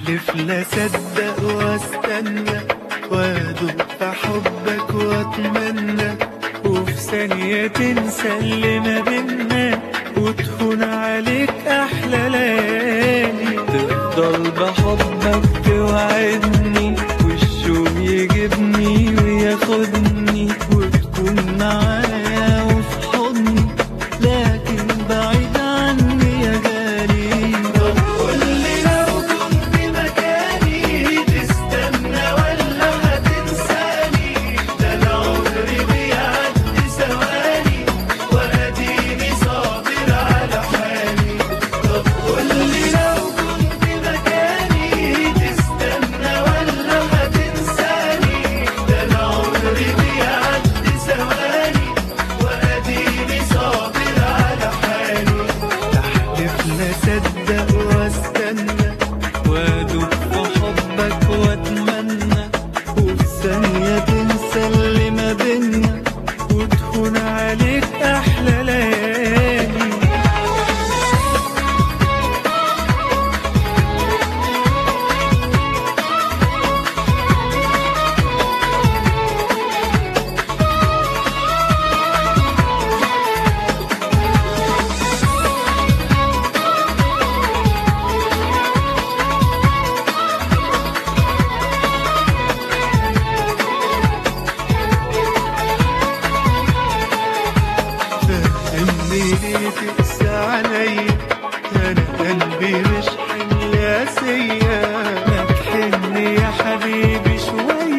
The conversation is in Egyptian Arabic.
احلف لا صدق واستنى وادوب في حبك واتمنى وفي ثانية تنسى اللي ما بينا وتهون عليك أحلى ليالي تفضل بحبك توعدني والشوق يجيبني وياخدني وتكون معايا وفي حضني لكن بعيد عني يا غالي طب قولي لو كنت مكاني تستنى ولا هتنساني ده انا عمري بيعدي ثواني واديني صابر على حالي طب قولي لو كنت مكاني تستنى ولا هتنساني ده انا عمري بيعدي ثواني واديني صابر على حالي احلف لا صدق واستنى وادوب في حبك واتمنى وفي ثانية تنسى اللي ما بينا وتهون عليك أحلى ليالي فهمني ليه تقسى عليا انا قلبي مش حمل قاسية ما تحن يا حبيبي شوية